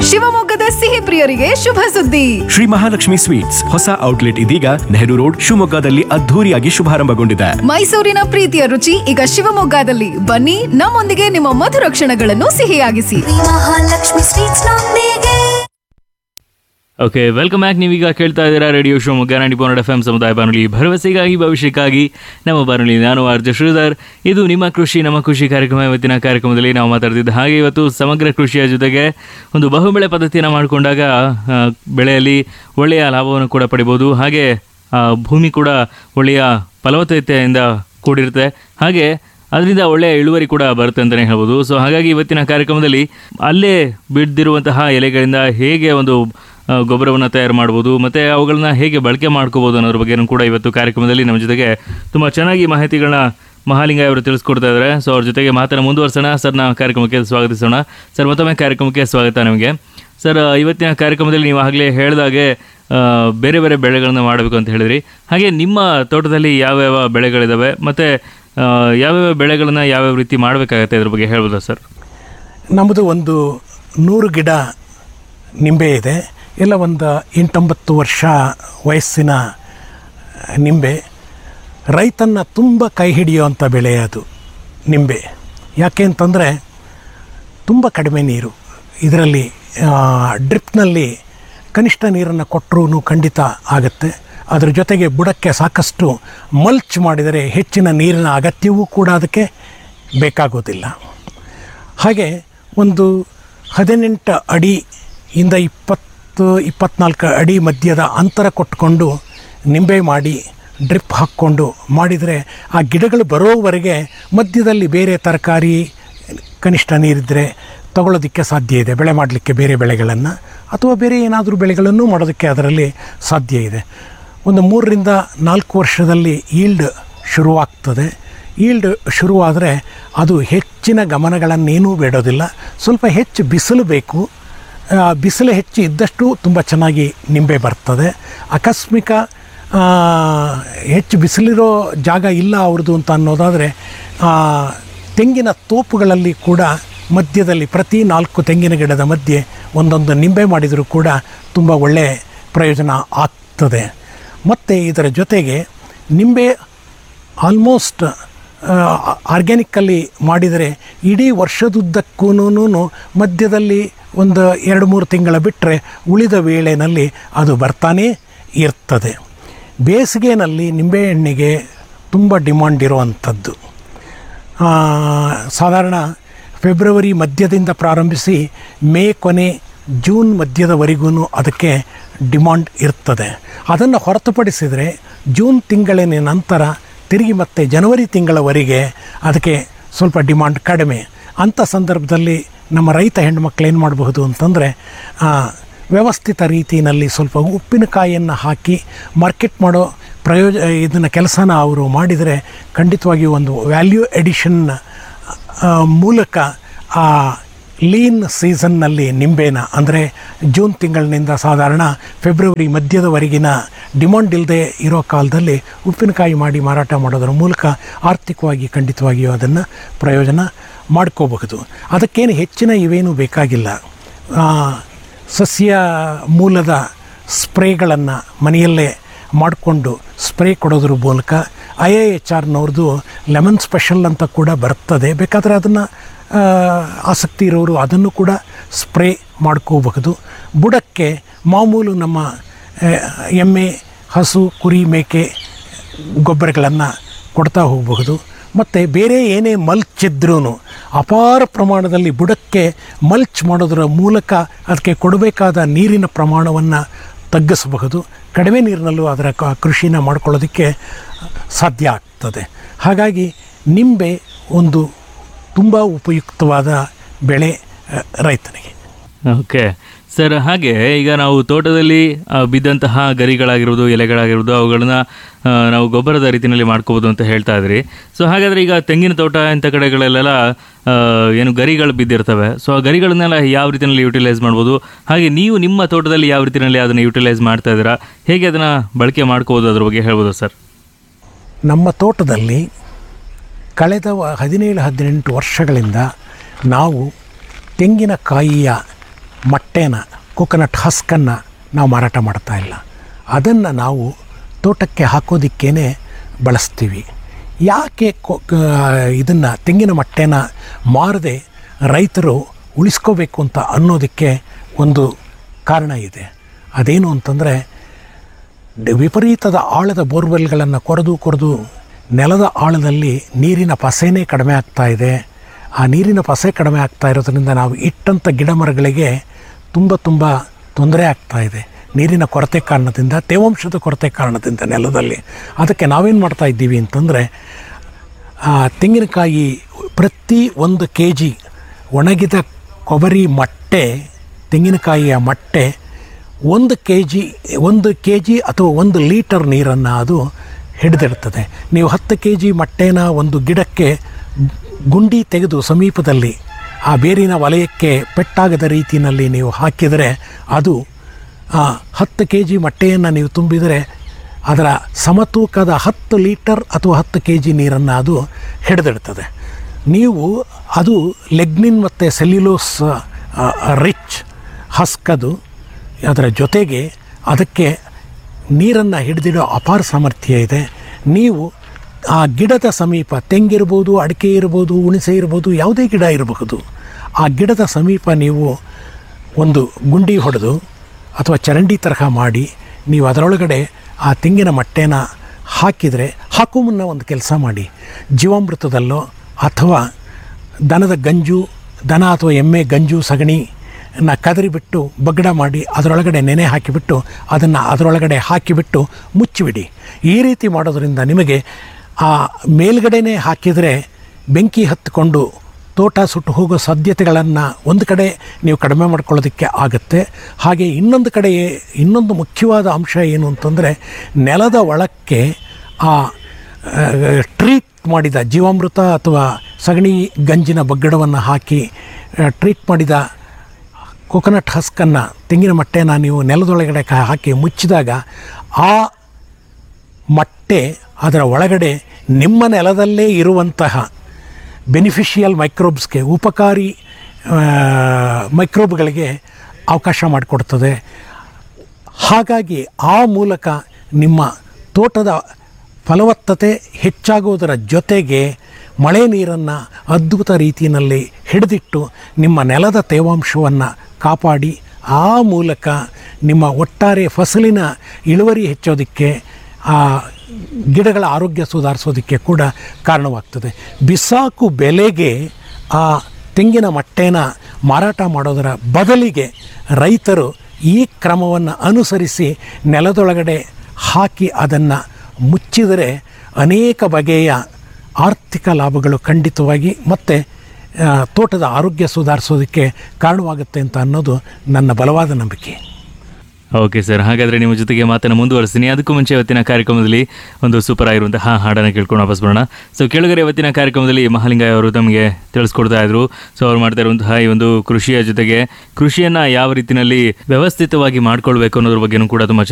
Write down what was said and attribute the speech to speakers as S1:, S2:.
S1: ಶಿವಮೊಗ್ಗದ ಸಿಹಿ ಪ್ರಿಯರಿಗೆ ಶುಭ ಸುದ್ದಿ
S2: ಶ್ರೀ ಮಹಾಲಕ್ಷ್ಮಿ ಸ್ವೀಟ್ಸ್ ಹೊಸ ಔಟ್ಲೆಟ್ ಇದೀಗ ನೆಹರು ರೋಡ್ ಶಿವಮೊಗ್ಗದಲ್ಲಿ ಅದ್ಧೂರಿಯಾಗಿ ಶುಭಾರಂಭಗೊಂಡಿದೆ
S1: ಮೈಸೂರಿನ ಪ್ರೀತಿಯ ರುಚಿ ಈಗ ಶಿವಮೊಗ್ಗದಲ್ಲಿ ಬನ್ನಿ ನಮ್ಮೊಂದಿಗೆ ನಿಮ್ಮ ಮಧುರ ಕ್ಷಣಗಳನ್ನು ಸಿಹಿಯಾಗಿಸಿ
S3: ಮಹಾಲಕ್ಷ್ಮಿ ಸ್ವೀಟ್ಸ್ ನೊಂದಿಗೆ
S4: ಓಕೆ ವೆಲ್ಕಮ್ ಬ್ಯಾಕ್ ನೀವೀಗ ಕೇಳ್ತಾ ಇದ್ದೀರಾ ರೇಡಿಯೋ ಶಿವಮೊಗ್ಗ ನಾಡಿ ಪೋನಡ್ ಎಫ್ ಎಂ ಸಮುದಾಯ ಬಾನುಲಿ ಭರವಸೆಗಾಗಿ ಭವಿಷ್ಯಕ್ಕಾಗಿ ನಮ್ಮ ಬಾನುಲಿ ನಾನು ಆರ್ಜ ಶ್ರೀಧರ್ ಇದು ನಿಮ್ಮ ಕೃಷಿ ನಮ್ಮ ಕೃಷಿ ಕಾರ್ಯಕ್ರಮ ಇವತ್ತಿನ ಕಾರ್ಯಕ್ರಮದಲ್ಲಿ ನಾವು ಮಾತಾಡ್ತಿದ್ದ ಹಾಗೆ ಇವತ್ತು ಸಮಗ್ರ ಕೃಷಿಯ ಜೊತೆಗೆ ಒಂದು ಬಹುಬೆಳೆ ಪದ್ಧತಿಯನ್ನು ಮಾಡಿಕೊಂಡಾಗ ಆ, ಬೆಳೆಯಲ್ಲಿ ಒಳ್ಳೆಯ ಲಾಭವನ್ನು ಕೂಡ ಪಡಿಬೋದು ಹಾಗೆ ಆ, ಭೂಮಿ ಕೂಡ ಒಳ್ಳೆಯ ಫಲವತ್ತತೆಯಿಂದ ಕೂಡಿರುತ್ತೆ ಹಾಗೆ ಅದರಿಂದ ಒಳ್ಳೆಯ ಇಳುವರಿ ಕೂಡ ಬರುತ್ತೆ ಅಂತಲೇ ಹೇಳ್ಬೋದು ಸೊ ಹಾಗಾಗಿ ಇವತ್ತಿನ ಕಾರ್ಯಕ್ರಮದಲ್ಲಿ ಅಲ್ಲೇ ಬಿದ್ದಿರುವಂತಹ ಎಲೆಗಳಿಂದ ಹೇಗೆ ಒಂದು ಆ, ಗೊಬ್ಬರವನ್ನು ತಯಾರು ಮಾಡ್ಬೋದು ಮತ್ತು ಅವುಗಳನ್ನ ಹೇಗೆ ಬಳಕೆ ಮಾಡ್ಕೋಬೋದು ಅನ್ನೋದ್ರ ಬಗ್ಗೆನೂ ಕೂಡ ಇವತ್ತು ಕಾರ್ಯಕ್ರಮದಲ್ಲಿ ನಮ್ಮ ಜೊತೆಗೆ ತುಂಬ ಚೆನ್ನಾಗಿ ಮಾಹಿತಿಗಳನ್ನ ಮಹಾಲಿಂಗ ಅವರು ತಿಳಿಸ್ಕೊಡ್ತಾ ಇದ್ದಾರೆ ಸೊ ಅವ್ರ ಜೊತೆಗೆ ಮಾತನ್ನು ಮುಂದುವರ್ಸೋಣ ಸರ್ ನಾವು ಕಾರ್ಯಕ್ರಮಕ್ಕೆ ಸ್ವಾಗತಿಸೋಣ ಸರ್ ಮತ್ತೊಮ್ಮೆ ಕಾರ್ಯಕ್ರಮಕ್ಕೆ ಸ್ವಾಗತ ನಿಮಗೆ ಸರ್ ಇವತ್ತಿನ ಕಾರ್ಯಕ್ರಮದಲ್ಲಿ ನೀವು ಆಗಲೇ ಹೇಳಿದಾಗೆ ಆ, ಬೇರೆ ಬೇರೆ ಬೆಳೆಗಳನ್ನ ಮಾಡಬೇಕು ಅಂತ ಹೇಳಿದ್ರಿ ಹಾಗೆ ನಿಮ್ಮ ತೋಟದಲ್ಲಿ ಯಾವ್ಯಾವ ಬೆಳೆಗಳಿದ್ದಾವೆ ಮತ್ತು ಯಾವ್ಯಾವ ಬೆಳೆಗಳನ್ನ ಯಾವ್ಯಾವ ರೀತಿ ಮಾಡಬೇಕಾಗತ್ತೆ ಇದ್ರ ಬಗ್ಗೆ ಹೇಳ್ಬೋದಾ ಸರ್
S5: ನಮ್ಮದು ಒಂದು ನೂರು ಗಿಡ ನಿಂಬೆ ಇದೆ ಎಲ್ಲ ಒಂದು ಎಂಟೊಂಬತ್ತು ವರ್ಷ ವಯಸ್ಸಿನ ನಿಂಬೆ ರೈತನ್ನು ತುಂಬ ಕೈ ಹಿಡಿಯುವಂಥ ಬೆಳೆ ಅದು ನಿಂಬೆ ಯಾಕೆ ಅಂತಂದರೆ ತುಂಬ ಕಡಿಮೆ ನೀರು ಇದರಲ್ಲಿ ಡ್ರಿಪ್ನಲ್ಲಿ ಕನಿಷ್ಠ ನೀರನ್ನು ಕೊಟ್ಟರೂ ಖಂಡಿತ ಆಗುತ್ತೆ ಅದ್ರ ಜೊತೆಗೆ ಬುಡಕ್ಕೆ ಸಾಕಷ್ಟು ಮಲ್ಚ್ ಮಾಡಿದರೆ ಹೆಚ್ಚಿನ ನೀರಿನ ಅಗತ್ಯವೂ ಕೂಡ ಅದಕ್ಕೆ ಬೇಕಾಗೋದಿಲ್ಲ ಹಾಗೆ ಒಂದು ಹದಿನೆಂಟು ಅಡಿ ಇಂದ ಇಪ್ಪತ್ತು ಇಪ್ಪತ್ನಾಲ್ಕು ಅಡಿ ಮಧ್ಯದ ಅಂತರ ಕೊಟ್ಕೊಂಡು ನಿಂಬೆ ಮಾಡಿ ಡ್ರಿಪ್ ಹಾಕ್ಕೊಂಡು ಮಾಡಿದರೆ ಆ ಗಿಡಗಳು ಬರೋವರೆಗೆ ಮಧ್ಯದಲ್ಲಿ ಬೇರೆ ತರಕಾರಿ ಕನಿಷ್ಠ ನೀರಿದ್ದರೆ ತಗೊಳ್ಳೋದಕ್ಕೆ ಸಾಧ್ಯ ಇದೆ ಬೆಳೆ ಮಾಡಲಿಕ್ಕೆ ಬೇರೆ ಬೆಳೆಗಳನ್ನು ಅಥವಾ ಬೇರೆ ಏನಾದರೂ ಬೆಳೆಗಳನ್ನು ಮಾಡೋದಕ್ಕೆ ಅದರಲ್ಲಿ ಸಾಧ್ಯ ಇದೆ ಒಂದು ಮೂರರಿಂದ ನಾಲ್ಕು ವರ್ಷದಲ್ಲಿ ಈಲ್ಡ್ ಶುರುವಾಗ್ತದೆ ಈಲ್ಡ್ ಶುರುವಾದರೆ ಅದು ಹೆಚ್ಚಿನ ಗಮನಗಳನ್ನೇನೂ ಬೇಡೋದಿಲ್ಲ ಸ್ವಲ್ಪ ಹೆಚ್ಚು ಬಿಸಿಲು ಬೇಕು ಆ, ಬಿಸಿಲು ಹೆಚ್ಚು ಇದ್ದಷ್ಟು ತುಂಬ ಚೆನ್ನಾಗಿ ನಿಂಬೆ ಬರ್ತದೆ ಆಕಸ್ಮಿಕ ಆ, ಹೆಚ್ಚು ಬಿಸಿಲಿರೋ ಜಾಗ ಇಲ್ಲ ಅವ್ರದ್ದು ಅಂತ ಅನ್ನೋದಾದರೆ ಆ, ತೆಂಗಿನ ತೋಪುಗಳಲ್ಲಿ ಕೂಡ ಮಧ್ಯದಲ್ಲಿ ಪ್ರತಿ ನಾಲ್ಕು ತೆಂಗಿನ ಗಿಡದ ಮಧ್ಯೆ ಒಂದೊಂದು ನಿಂಬೆ ಮಾಡಿದರೂ ಕೂಡ ತುಂಬ ಒಳ್ಳೆಯ ಪ್ರಯೋಜನ ಆಗ್ತದೆ ಮತ್ತು ಇದರ ಜೊತೆಗೆ ನಿಂಬೆ ಆಲ್ಮೋಸ್ಟ್ ಆರ್ಗ್ಯಾನಿಕ್ಕಲ್ಲಿ ಮಾಡಿದರೆ ಇಡೀ ವರ್ಷದುದ್ದಕ್ಕೂ ಮಧ್ಯದಲ್ಲಿ ಒಂದು ಎರಡು ಮೂರು ತಿಂಗಳ ಬಿಟ್ಟರೆ ಉಳಿದ ವೇಳೆಯಲ್ಲಿ ಅದು ಬರ್ತಾನೇ ಇರ್ತದೆ ಬೇಸಿಗೆನಲ್ಲಿ ನಿಂಬೆಹಣ್ಣಿಗೆ ತುಂಬ ಡಿಮಾಂಡ್ ಇರುವಂಥದ್ದು ಆ, ಸಾಧಾರಣ ಫೆಬ್ರವರಿ ಮಧ್ಯದಿಂದ ಪ್ರಾರಂಭಿಸಿ ಮೇ ಕೊನೆ ಜೂನ್ ಮಧ್ಯದವರೆಗೂ ಅದಕ್ಕೆ ಡಿಮಾಂಡ್ ಇರ್ತದೆ ಅದನ್ನು ಹೊರತುಪಡಿಸಿದರೆ ಜೂನ್ ತಿಂಗಳಿನ ನಂತರ ತಿರುಗಿ ಮತ್ತೆ ಜನವರಿ ತಿಂಗಳವರೆಗೆ ಅದಕ್ಕೆ ಸ್ವಲ್ಪ ಡಿಮಾಂಡ್ ಕಡಿಮೆ ಅಂಥ ಸಂದರ್ಭದಲ್ಲಿ ನಮ್ಮ ರೈತ ಹೆಣ್ಮಕ್ಳು ಏನು ಮಾಡಬಹುದು ಅಂತಂದರೆ ವ್ಯವಸ್ಥಿತ ರೀತಿಯಲ್ಲಿ ಸ್ವಲ್ಪ ಉಪ್ಪಿನಕಾಯಿಯನ್ನು ಹಾಕಿ ಮಾರ್ಕೆಟ್ ಮಾಡೋ ಪ್ರಯೋಜ ಇದನ್ನು ಕೆಲಸನ ಅವರು ಮಾಡಿದರೆ ಖಂಡಿತವಾಗಿಯೂ ಒಂದು ವ್ಯಾಲ್ಯೂ ಎಡಿಷನ್ ಮೂಲಕ ಆ ಲೀನ್ ಸೀಸನ್ನಲ್ಲಿ ನಿಂಬೆನ ಅಂದರೆ ಜೂನ್ ತಿಂಗಳಿನಿಂದ ಸಾಧಾರಣ ಫೆಬ್ರವರಿ ಮಧ್ಯದವರೆಗಿನ ಡಿಮಾಂಡ್ ಇಲ್ಲದೆ ಇರೋ ಕಾಲದಲ್ಲಿ ಉಪ್ಪಿನಕಾಯಿ ಮಾಡಿ ಮಾರಾಟ ಮಾಡೋದರ ಮೂಲಕ ಆರ್ಥಿಕವಾಗಿ ಖಂಡಿತವಾಗಿಯೂ ಅದನ್ನು ಪ್ರಯೋಜನ ಮಾಡ್ಕೋಬಹುದು ಅದಕ್ಕೇನು ಹೆಚ್ಚಿನ ಇವೇನು ಬೇಕಾಗಿಲ್ಲ ಆ, ಸಸ್ಯ ಮೂಲದ ಸ್ಪ್ರೇಗಳನ್ನು ಮನೆಯಲ್ಲೇ ಮಾಡಿಕೊಂಡು ಸ್ಪ್ರೇ ಕೊಡೋದ್ರ ಮೂಲಕ ಐ ಎ ಎಚ್ ಆರ್ನವ್ರದ್ದು ಲೆಮನ್ ಸ್ಪೆಷಲ್ ಅಂತ ಕೂಡ ಬರ್ತದೆ ಬೇಕಾದರೆ ಅದನ್ನು ಆಸಕ್ತಿ ಇರೋರು ಅದನ್ನು ಕೂಡ ಸ್ಪ್ರೇ ಮಾಡ್ಕೋಬಹುದು ಬುಡಕ್ಕೆ ಮಾಮೂಲು ನಮ್ಮ ಆ, ಎಮ್ಮೆ ಹಸು ಕುರಿ ಮೇಕೆ ಗೊಬ್ಬರಗಳನ್ನು ಕೊಡ್ತಾ ಹೋಗಬಹುದು ಮತ್ತು ಬೇರೆ ಏನೇ ಮಲ್ಚ್ ಇದ್ರೂ ಅಪಾರ ಪ್ರಮಾಣದಲ್ಲಿ ಬುಡಕ್ಕೆ ಮಲ್ಚ್ ಮಾಡೋದರ ಮೂಲಕ ಅದಕ್ಕೆ ಕೊಡಬೇಕಾದ ನೀರಿನ ಪ್ರಮಾಣವನ್ನು ತಗ್ಗಿಸಬಹುದು ಕಡಿಮೆ ನೀರಿನಲ್ಲೂ ಅದರ ಕ- ಕೃಷಿನ ಮಾಡ್ಕೊಳ್ಳೋದಕ್ಕೆ ಸಾಧ್ಯ ಆಗ್ತದೆ ಹಾಗಾಗಿ ನಿಂಬೆ ಒಂದು ತುಂಬ ಉಪಯುಕ್ತವಾದ ಬೆಳೆ ಆ, ರೈತನಿಗೆ
S4: ಓಕೆ ಸರ್ ಹಾಗೆ ಈಗ ನಾವು ತೋಟದಲ್ಲಿ ಆ, ಬಿದ್ದಂತಹ ಗರಿಗಳಾಗಿರ್ಬೋದು ಎಲೆಗಳಾಗಿರ್ಬೋದು ಅವುಗಳನ್ನ ಆ, ನಾವು ಗೊಬ್ಬರದ ರೀತಿಯಲ್ಲಿ ಮಾಡ್ಕೋಬೋದು ಅಂತ ಹೇಳ್ತಾ ಇದ್ರಿ ಸೊ ಹಾಗಾದ್ರೆ ಈಗ ತೆಂಗಿನ ತೋಟ ಇಂಥ ಕಡೆಗಳಲ್ಲೆಲ್ಲ ಆ, ಏನು ಗರಿಗಳು ಬಿದ್ದಿರ್ತವೆ ಸೊ ಆ ಗರಿಗಳನ್ನೆಲ್ಲ ಯಾವ ರೀತಿಯಲ್ಲಿ ಯುಟಿಲೈಸ್ ಮಾಡ್ಬೋದು ಹಾಗೆ ನೀವು ನಿಮ್ಮ ತೋಟದಲ್ಲಿ ಯಾವ ರೀತಿಯಲ್ಲಿ ಅದನ್ನು ಯುಟಿಲೈಸ್ ಮಾಡ್ತಾ ಇದ್ದೀರಾ ಹೇಗೆ ಅದನ್ನು ಬಳಕೆ ಮಾಡ್ಕೋಬೋದು ಅದ್ರ ಬಗ್ಗೆ ಹೇಳ್ಬೋದು ಸರ್
S5: ನಮ್ಮ ತೋಟದಲ್ಲಿ ಕಳೆದ ವ- ಹದಿನೇಳು ಹದಿನೆಂಟು ವರ್ಷಗಳಿಂದ ನಾವು ತೆಂಗಿನಕಾಯಿಯ ಮಟ್ಟೆನ ಕೊಕೊನಟ್ ಹಸ್ಕನ್ನು ನಾವು ಮಾರಾಟ ಮಾಡ್ತಾ ಇಲ್ಲ ಅದನ್ನು ನಾವು ತೋಟಕ್ಕೆ ಹಾಕೋದಿಕ್ಕೇ ಬಳಸ್ತೀವಿ ಯಾಕೆ ಕೊ ಇದನ್ನು ತೆಂಗಿನ ಮಟ್ಟೆನ ಮಾರದೆ ರೈತರು ಉಳಿಸ್ಕೋಬೇಕು ಅಂತ ಅನ್ನೋದಕ್ಕೆ ಒಂದು ಕಾರಣ ಇದೆ ಅದೇನು ಅಂತಂದರೆ ಡ- ವಿಪರೀತದ ಆಳದ ಬೋರ್ವೆಲ್ಗಳನ್ನು ಕೊರೆದು ಕೊರೆದು ನೆಲದ ಆಳದಲ್ಲಿ ನೀರಿನ ಪಸೆನೇ ಕಡಿಮೆ ಆಗ್ತಾ ಇದೆ ಆ ನೀರಿನ ಪಸೆ ಕಡಿಮೆ ಆಗ್ತಾ ಇರೋದ್ರಿಂದ ನಾವು ಇಟ್ಟಂಥ ಗಿಡ ಮರಗಳಿಗೆ ತುಂಬ ತುಂಬ ತೊಂದರೆ ಆಗ್ತಾ ಇದೆ ನೀರಿನ ಕೊರತೆ ಕಾರಣದಿಂದ ತೇವಾಂಶದ ಕೊರತೆ ಕಾರಣದಿಂದ ನೆಲದಲ್ಲಿ ಅದಕ್ಕೆ ನಾವೇನು ಮಾಡ್ತಾ ಇದ್ದೀವಿ ಅಂತಂದರೆ ಆ ತೆಂಗಿನಕಾಯಿ ಪ್ರತಿ ಒಂದು ಕೆ ಜಿ ಒಣಗಿದ ಕೊಬ್ಬರಿ ಮಟ್ಟೆ ತೆಂಗಿನಕಾಯಿಯ ಮಟ್ಟೆ ಒಂದು ಕೆ ಜಿ ಒಂದು ಕೆ ಜಿ ಅಥವಾ ಒಂದು ಲೀಟರ್ ನೀರನ್ನು ಅದು ಹಿಡಿದಿಡ್ತದೆ ನೀವು ಹತ್ತು ಕೆ ಜಿ ಮಟ್ಟೆನ ಒಂದು ಗಿಡಕ್ಕೆ ಗುಂಡಿ ತೆಗೆದು ಸಮೀಪದಲ್ಲಿ ಆ ಬೇರಿನ ವಲಯಕ್ಕೆ ಪೆಟ್ಟಾಗದ ರೀತಿಯಲ್ಲಿ ನೀವು ಹಾಕಿದರೆ ಅದು ಆ ಹತ್ತು ಕೆ ಜಿ ಮೊಟ್ಟೆಯನ್ನು ನೀವು ತುಂಬಿದರೆ ಅದರ ಸಮತೂಕದ ಹತ್ತು ಲೀಟರ್ ಅಥವಾ ಹತ್ತು ಕೆ ಜಿ ನೀರನ್ನು ಅದು ಹಿಡಿದಿಡ್ತದೆ ನೀವು ಅದು ಲೆಗ್ನಿನ್ ಮತ್ತು ಸೆಲ್ಯುಲೋಸ್ ರಿಚ್ ಹಸ್ಕದು ಅದರ ಜೊತೆಗೆ ಅದಕ್ಕೆ ನೀರನ್ನು ಹಿಡಿದಿಡೋ ಅಪಾರ ಸಾಮರ್ಥ್ಯ ಇದೆ ನೀವು ಆ ಗಿಡದ ಸಮೀಪ ತೆಂಗಿರ್ಬೋದು ಅಡಿಕೆ ಇರ್ಬೋದು ಹುಣಸೆ ಇರ್ಬೋದು ಯಾವುದೇ ಗಿಡ ಇರಬಹುದು ಆ ಗಿಡದ ಸಮೀಪ ನೀವು ಒಂದು ಗುಂಡಿ ಹೊಡೆದು ಅಥವಾ ಚರಂಡಿ ತರಹ ಮಾಡಿ ನೀವು ಅದರೊಳಗಡೆ ಆ ತೆಂಗಿನ ಮಟ್ಟೆನ ಹಾಕಿದರೆ ಹಾಕೋ ಮುನ್ನ ಒಂದು ಕೆಲಸ ಮಾಡಿ ಜೀವಾಮೃತದಲ್ಲೋ ಅಥವಾ ದನದ ಗಂಜು ದನ ಅಥವಾ ಎಮ್ಮೆ ಗಂಜು ಸಗಣಿ ನ ಕದರಿಬಿಟ್ಟು ಬಗ್ಗಡ ಮಾಡಿ ಅದರೊಳಗಡೆ ನೆನೆ ಹಾಕಿಬಿಟ್ಟು ಅದನ್ನು ಅದರೊಳಗಡೆ ಹಾಕಿಬಿಟ್ಟು ಮುಚ್ಚಿಬಿಡಿ ಈ ರೀತಿ ಮಾಡೋದರಿಂದ ನಿಮಗೆ ಆ ಮೇಲ್ಗಡೆನೇ ಹಾಕಿದರೆ ಬೆಂಕಿ ಹತ್ತಿಕೊಂಡು ತೋಟ ಸುಟ್ಟು ಹೋಗೋ ಸಾಧ್ಯತೆಗಳನ್ನು ಒಂದು ಕಡೆ ನೀವು ಕಡಿಮೆ ಮಾಡ್ಕೊಳ್ಳೋದಕ್ಕೆ ಆಗುತ್ತೆ ಹಾಗೆ ಇನ್ನೊಂದು ಕಡೆ ಇನ್ನೊಂದು ಮುಖ್ಯವಾದ ಅಂಶ ಏನು ಅಂತಂದರೆ ನೆಲದ ಒಳಕ್ಕೆ ಆ ಟ್ರೀಟ್ ಮಾಡಿದ ಜೀವಾಮೃತ ಅಥವಾ ಸಗಣಿ ಗಂಜಿನ ಬಗ್ಗಡವನ್ನು ಹಾಕಿ ಟ್ರೀಟ್ ಮಾಡಿದ ಕೊಕೊನಟ್ ಹಸ್ಕನ್ನು ತೆಂಗಿನ ಮಟ್ಟೆನ ನೀವು ನೆಲದೊಳಗಡೆ ಕ- ಹಾಕಿ ಮುಚ್ಚಿದಾಗ ಆ ಮಟ್ಟೆ ಅದರ ಒಳಗಡೆ ನಿಮ್ಮ ನೆಲದಲ್ಲೇ ಇರುವಂತಹ ಬೆನಿಫಿಷಿಯಲ್ ಮೈಕ್ರೋಬ್ಸ್ಗೆ ಉಪಕಾರಿ ಆ, ಮೈಕ್ರೋಬ್ಗಳಿಗೆ ಅವಕಾಶ ಮಾಡಿಕೊಡ್ತದೆ ಹಾಗಾಗಿ ಆ ಮೂಲಕ ನಿಮ್ಮ ತೋಟದ ಫಲವತ್ತತೆ ಹೆಚ್ಚಾಗೋದರ ಜೊತೆಗೆ ಮಳೆ ನೀರನ್ನು ಅದ್ಭುತ ರೀತಿಯಲ್ಲಿ ಹಿಡಿದಿಟ್ಟು ನಿಮ್ಮ ನೆಲದ ತೇವಾಂಶವನ್ನು ಕಾಪಾಡಿ ಆ ಮೂಲಕ ನಿಮ್ಮ ಒಟ್ಟಾರೆ ಫಸಲಿನ ಇಳುವರಿ ಹೆಚ್ಚೋದಕ್ಕೆ ಆ ಗಿಡಗಳ ಆರೋಗ್ಯ ಸುಧಾರಿಸೋದಕ್ಕೆ ಕೂಡ ಕಾರಣವಾಗ್ತದೆ ಬಿಸಾಕು ಬೆಲೆಗೆ ಆ ತೆಂಗಿನ ಮಟ್ಟೆನ ಮಾರಾಟ ಮಾಡೋದರ ಬದಲಿಗೆ ರೈತರು ಈ ಕ್ರಮವನ್ನು ಅನುಸರಿಸಿ ನೆಲದೊಳಗಡೆ ಹಾಕಿ ಅದನ್ನು ಮುಚ್ಚಿದರೆ ಅನೇಕ ಬಗೆಯ ಆರ್ಥಿಕ ಲಾಭಗಳು ಖಂಡಿತವಾಗಿ ಮತ್ತು ಆ, ತೋಟದ ಆರೋಗ್ಯ ಸುಧಾರಿಸೋದಕ್ಕೆ ಕಾರಣವಾಗುತ್ತೆ ಅಂತ ಅನ್ನೋದು ನನ್ನ ಬಲವಾದ ನಂಬಿಕೆ
S4: ಓಕೆ ಸರ್ ಹಾಗಾದರೆ ನಿಮ್ಮ ಜೊತೆಗೆ ಮಾತನ್ನು ಮುಂದುವರಿಸ್ತೀನಿ ಅದಕ್ಕೂ ಮುಂಚೆ ಇವತ್ತಿನ ಕಾರ್ಯಕ್ರಮದಲ್ಲಿ ಒಂದು ಸೂಪರ್ ಆಗಿರುವಂತಹ ಹಾಡನ್ನು ಕೇಳ್ಕೊಂಡು ವಾಪಸ್ ಬರೋಣ ಸೊ ಕೆಳಗರೆ ಇವತ್ತಿನ ಕಾರ್ಯಕ್ರಮದಲ್ಲಿ ಮಹಾಲಿಂಗಾಯ ಅವರು ತಮಗೆ ತಿಳಿಸ್ಕೊಡ್ತಾ ಇದ್ರು ಸೊ ಅವ್ರು ಮಾಡ್ತಾ ಇರುವಂತಹ ಈ ಒಂದು ಕೃಷಿಯ ಜೊತೆಗೆ ಕೃಷಿಯನ್ನು ಯಾವ ರೀತಿಯಲ್ಲಿ ವ್ಯವಸ್ಥಿತವಾಗಿ ಮಾಡ್ಕೊಳ್ಬೇಕು ಅನ್ನೋದ್ರ ಬಗ್ಗೆನೂ ಕೂಡ ತುಂಬ